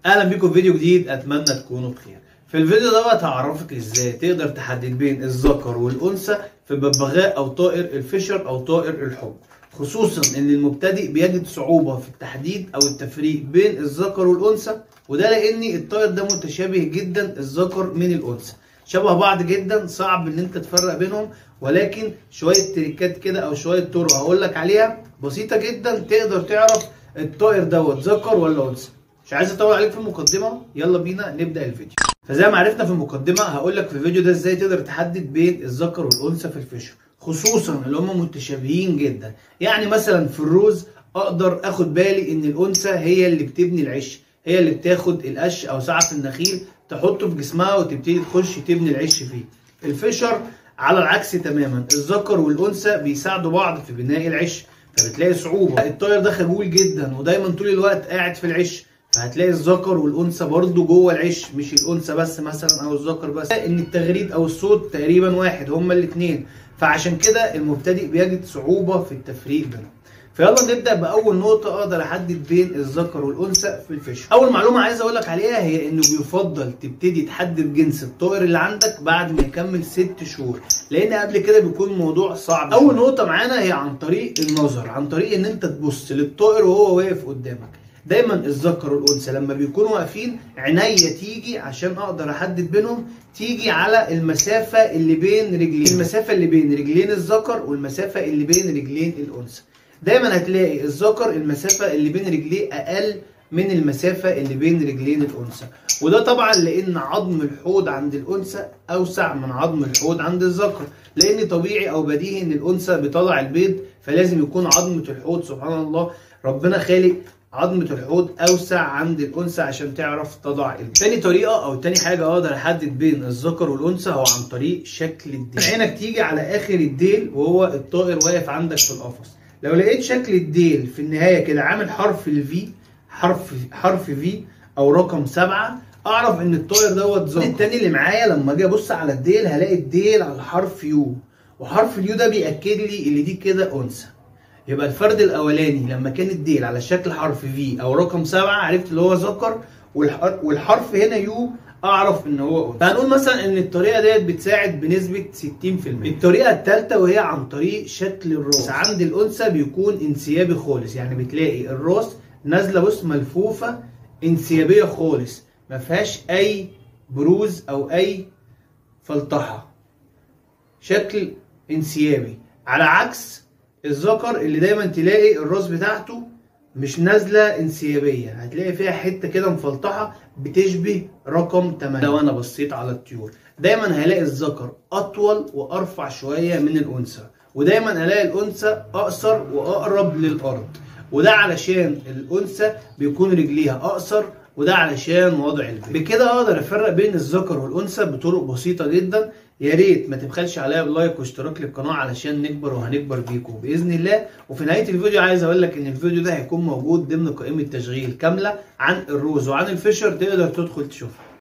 اهلا بيكم في فيديو جديد اتمنى تكونوا بخير في الفيديو دوت هعرفك ازاي تقدر تحدد بين الذكر والانثى في ببغاء او طائر الفشر او طائر الحب خصوصا ان المبتدئ بيجد صعوبة في التحديد او التفريق بين الذكر والانثى وده لان الطائر ده متشابه جدا الذكر من الانثى شبه بعض جدا صعب ان انت تفرق بينهم ولكن شوية تريكات كده او شوية طرق هقول لك عليها بسيطة جدا تقدر تعرف الطائر دوت ذكر ولا انثى مش عايز اطول عليك في المقدمه يلا بينا نبدا الفيديو فزي ما عرفنا في المقدمه هقول لك في الفيديو ده ازاي تقدر تحدد بين الذكر والانثى في الفشر خصوصا اللي هم متشابهين جدا يعني مثلا في الروز اقدر اخد بالي ان الانثى هي اللي بتبني العش هي اللي بتاخد القش او سعف النخيل تحطه في جسمها وتبتدي تخش تبني العش فيه الفشر على العكس تماما الذكر والانثى بيساعدوا بعض في بناء العش فبتلاقي صعوبه الطائر ده خجول جدا ودايما طول الوقت قاعد في العش فهتلاقي الذكر والانثى برضو جوه العش مش الانثى بس مثلا او الذكر بس ان التغريد او الصوت تقريبا واحد هما الاثنين فعشان كده المبتدئ بيجد صعوبه في التفريق بينهم فيلا نبدا باول نقطه اقدر احدد بين الذكر والانثى في الفيش اول معلومه عايز اقول لك عليها هي انه بيفضل تبتدي تحدد جنس الطائر اللي عندك بعد ما يكمل ست شهور لان قبل كده بيكون الموضوع صعب اول نقطه معانا هي عن طريق النظر عن طريق ان انت تبص للطائر وهو واقف قدامك دايما الذكر والانثى لما بيكونوا واقفين عينيا تيجي عشان اقدر احدد بينهم تيجي على المسافه اللي بين رجلين المسافه اللي بين رجلين الذكر والمسافه اللي بين رجلين الانثى دايما هتلاقي الذكر المسافه اللي بين رجليه اقل من المسافه اللي بين رجلين الانثى وده طبعا لان عظم الحوض عند الانثى اوسع من عظم الحوض عند الذكر لان طبيعي او بديهي ان الانثى بتضع البيض فلازم يكون عظمه الحوض سبحان الله ربنا خالق عظمة الحوض أوسع عند الأنثى عشان تعرف تضع البيض. تاني طريقة أو تاني حاجة أقدر أحدد بين الذكر والأنثى هو عن طريق شكل الديل. عينك تيجي على آخر الديل وهو الطائر واقف عندك في القفص. لو لقيت شكل الديل في النهاية كده عامل حرف الفي حرف حرف في أو رقم سبعة أعرف إن الطائر دوت ذكر. التاني اللي معايا لما أجي أبص على الديل هلاقي الديل على حرف يو وحرف اليو ده بيأكد لي إن دي كده أنثى. يبقى الفرد الاولاني لما كان الديل على شكل حرف في او رقم سبعة عرفت اللي هو ذكر والحرف هنا يو اعرف ان هو انثى فهنقول مثلا ان الطريقه ديت بتساعد بنسبه 60% الطريقه الثالثه وهي عن طريق شكل الراس عند الانثى بيكون انسيابي خالص يعني بتلاقي الراس نازله بص ملفوفه انسيابيه خالص ما فيهاش اي بروز او اي فلطحه شكل انسيابي على عكس الذكر اللي دايما تلاقي الراس بتاعته مش نازله انسيابيه هتلاقي فيها حته كده مفلطحه بتشبه رقم 8 لو انا بصيت على الطيور دايما هلاقي الذكر اطول وارفع شويه من الانثى ودايما هلاقي الانثى اقصر واقرب للارض وده علشان الانثى بيكون رجليها اقصر وده علشان وضع البيض بكده اقدر افرق بين الذكر والانثى بطرق بسيطه جدا يا ريت ما تبخلش عليا بلايك واشتراك للقناه علشان نكبر وهنكبر بيكم باذن الله وفي نهايه الفيديو عايز اقول لك ان الفيديو ده هيكون موجود ضمن قائمه تشغيل كامله عن الروز وعن الفشر تقدر تدخل تشوفها